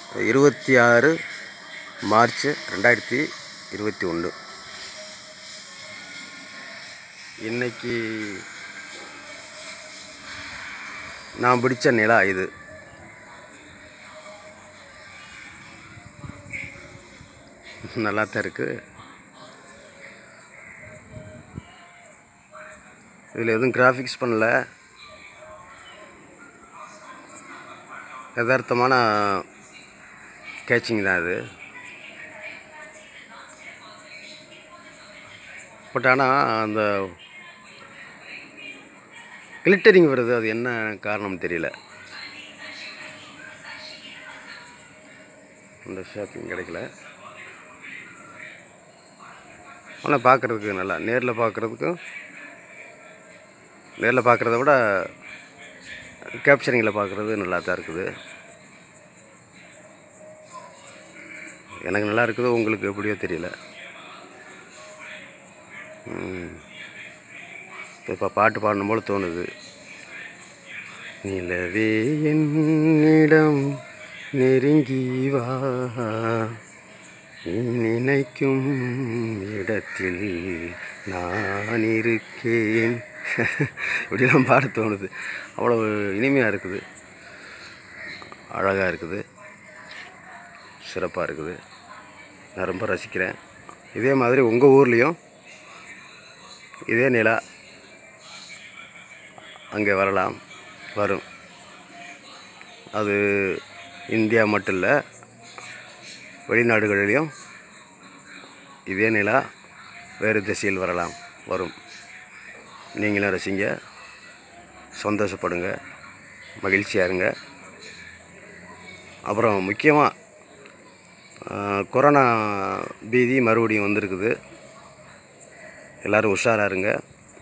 இருபத்தி ஆறு மார்ச் ரெண்டாயிரத்தி இருபத்தி ஒன்று இன்னைக்கு நான் பிடிச்ச நிலா இது நல்லா தான் இருக்குது இதில் எதுவும் கிராஃபிக்ஸ் பண்ணல யதார்த்தமான கேச்சிங் தான் இது பட் ஆனால் அந்த கிளிட்டரிங் வருது அது என்ன காரணம் தெரியல இந்த ஷாப்பிங் கிடைக்கல ஆனால் பார்க்குறதுக்கு நல்லா நேரில் பார்க்குறதுக்கும் நேரில் பார்க்குறத விட கேப்சரிங்கில் பார்க்குறது நல்லா தான் இருக்குது எனக்கு நல்லா இருக்குது உங்களுக்கு எப்படியோ தெரியல இப்போ பாட்டு பாடணும் போல் தோணுது நிலவே என்னிடம் நெருங்கி வா நீ நினைக்கும் இடத்தில் நான் இருக்கேன் இப்படிலாம் பாட தோணுது அவ்வளோ இனிமையாக இருக்குது அழகாக இருக்குது சிறப்பாக இருக்குது நான் ரொம்ப ரசிக்கிறேன் இதே மாதிரி உங்கள் ஊர்லேயும் இதே நிலா அங்கே வரலாம் வரும் அது இந்தியா மட்டும் இல்லை வெளிநாடுகளிலையும் இதே நிலா வேறு திசையில் வரலாம் வரும் நீங்களும் ரசிங்க சந்தோஷப்படுங்க மகிழ்ச்சியாக இருங்க அப்புறம் முக்கியமாக கொரோனா பீதி மறுபடியும் வந்திருக்குது எல்லோரும் உஷாராக இருங்க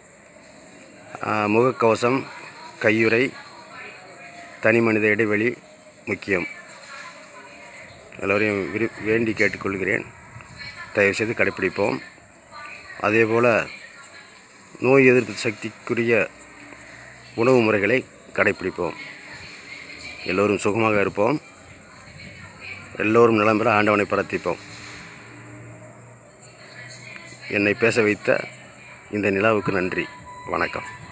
முகக்கவசம் கையுறை தனி மனித இடைவெளி முக்கியம் எல்லோரையும் விரு வேண்டி கேட்டுக்கொள்கிறேன் தயவுசெய்து கடைப்பிடிப்போம் அதே போல் நோய் எதிர்ப்பு சக்திக்குரிய உணவு முறைகளை கடைப்பிடிப்போம் எல்லோரும் சுகமாக இருப்போம் எல்லோரும் நலம் பெற ஆண்டவனை பிரார்த்திப்போம் என்னை பேச வைத்த இந்த நிலாவுக்கு நன்றி வணக்கம்